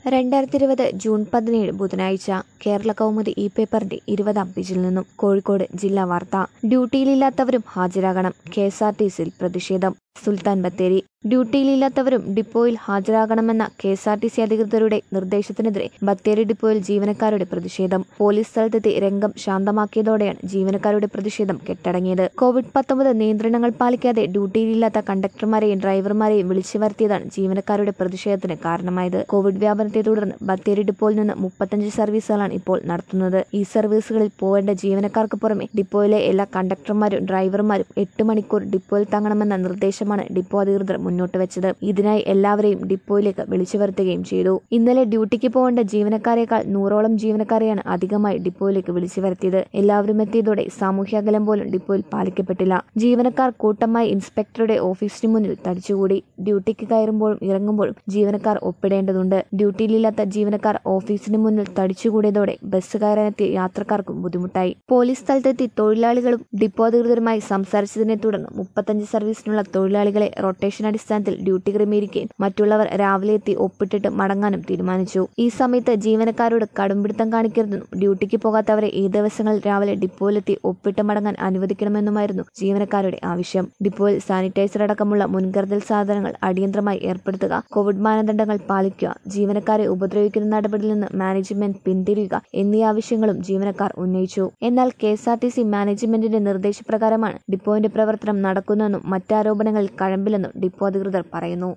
രണ്ടായിരത്തി ഇരുപത് ജൂൺ പതിനേഴ് ബുധനാഴ്ച കേരള കൗമുദി ഈ പേപ്പറിന്റെ ഇരുപതാം പേജിൽ നിന്നും കോഴിക്കോട് ജില്ലാ വാർത്ത ഡ്യൂട്ടിയിലില്ലാത്തവരും ഹാജരാകണം കെ എസ് ആർ ടി സിയിൽ പ്രതിഷേധം സുൽത്താൻ ബത്തേരി ഡ്യൂട്ടിയിലില്ലാത്തവരും ഡിപ്പോയിൽ ഹാജരാകണമെന്ന K S R T C അധികൃതരുടെ നിർദ്ദേശത്തിനെതിരെ ബത്തേരി ഡിപ്പോയിൽ ജീവനക്കാരുടെ പ്രതിഷേധം പോലീസ് സ്ഥലത്തെത്തി രംഗം ശാന്തമാക്കിയതോടെയാണ് ജീവനക്കാരുടെ പ്രതിഷേധം കെട്ടടങ്ങിയത് കോവിഡ് പത്തൊമ്പത് നിയന്ത്രണങ്ങൾ പാലിക്കാതെ ഡ്യൂട്ടിയിലില്ലാത്ത കണ്ടക്ടർമാരെയും ഡ്രൈവർമാരെയും വിളിച്ചു വരുത്തിയതാണ് ജീവനക്കാരുടെ പ്രതിഷേധത്തിന് കാരണമായത് കോവിഡ് വ്യാപനത്തെ തുടർന്ന് ബത്തേരി ഡിപ്പോയിൽ നിന്ന് മുപ്പത്തഞ്ച് സർവീസുകളാണ് ഇപ്പോൾ നടത്തുന്നത് ഈ സർവീസുകളിൽ പോവേണ്ട ജീവനക്കാർക്ക് പുറമെ ഡിപ്പോയിലെ എല്ലാ കണ്ടക്ടർമാരും ഡ്രൈവർമാരും എട്ട് മണിക്കൂർ ഡിപ്പോയിൽ തങ്ങണമെന്ന നിർദ്ദേശമാണ് ഡിപ്പോ അധികൃതർ മുന്നോട്ട് വെച്ചത് ഇതിനായി എല്ലാവരെയും ഡിപ്പോയിലേക്ക് വിളിച്ചു വരുത്തുകയും ചെയ്തു ഇന്നലെ ഡ്യൂട്ടിക്ക് പോകേണ്ട ജീവനക്കാരേക്കാൾ നൂറോളം ജീവനക്കാരെയാണ് അധികമായി ഡിപ്പോയിലേക്ക് വിളിച്ചു വരുത്തിയത് എല്ലാവരും എത്തിയതോടെ സാമൂഹ്യ അകലം പോലും ഡിപ്പോയിൽ പാലിക്കപ്പെട്ടില്ല ജീവനക്കാർ കൂട്ടമായി ഇൻസ്പെക്ടറുടെ ഓഫീസിന് മുന്നിൽ തടിച്ചുകൂടി ഡ്യൂട്ടിക്ക് കയറുമ്പോഴും ഇറങ്ങുമ്പോഴും ജീവനക്കാർ ഒപ്പിടേണ്ടതുണ്ട് ഡ്യൂട്ടിയിലില്ലാത്ത ജീവനക്കാർ ഓഫീസിന് മുന്നിൽ തടിച്ചുകൂടിയതോടെ ബസ് കയറാനെത്തിയ യാത്രക്കാർക്കും ബുദ്ധിമുട്ടായി പോലീസ് സ്ഥലത്തെത്തി തൊഴിലാളികളും ഡിപ്പോ അധികൃതരുമായി സംസാരിച്ചതിനെ തുടർന്ന് മുപ്പത്തഞ്ച് സർവീസിനുള്ള തൊഴിലാളികളെ റൊട്ടേഷൻ അടിസ്ഥാനത്തിൽ ഡ്യൂട്ടി ക്രമീകരിക്കുകയും മറ്റുള്ളവർ രാവിലെ എത്തി ഒപ്പിട്ടിട്ട് മടങ്ങാനും തീരുമാനിച്ചു ഈ സമയത്ത് ജീവനക്കാരോട് കടുംപിടുത്തം കാണിക്കരുതെന്നും ഡ്യൂട്ടിക്ക് പോകാത്തവരെ ഈ ദിവസങ്ങളിൽ രാവിലെ ഡിപ്പോയിലെത്തി ഒപ്പിട്ട് മടങ്ങാൻ അനുവദിക്കണമെന്നുമായിരുന്നു ജീവനക്കാരുടെ ആവശ്യം ഡിപ്പോയിൽ സാനിറ്റൈസർ അടക്കമുള്ള മുൻകരുതൽ സാധനങ്ങൾ അടിയന്തരമായി ഏർപ്പെടുത്തുക കോവിഡ് മാനദണ്ഡങ്ങൾ പാലിക്കുക ജീവനക്കാരെ ഉപദ്രവിക്കുന്ന നടപടിയിൽ നിന്ന് മാനേജ്മെന്റ് പിന്തിരിയുക എന്നീ ആവശ്യങ്ങളും ജീവനക്കാർ ഉന്നയിച്ചു എന്നാൽ K S R T C മാനേജ്മെന്റിന്റെ നിർദ്ദേശപ്രകാരമാണ് ഡിപ്പോയിന്റെ പ്രവർത്തനം നടക്കുന്നതെന്നും മറ്റാരോപണങ്ങളിൽ കഴമ്പില്ലെന്നും ഡിപ്പോ അധികൃതർ പറയുന്നു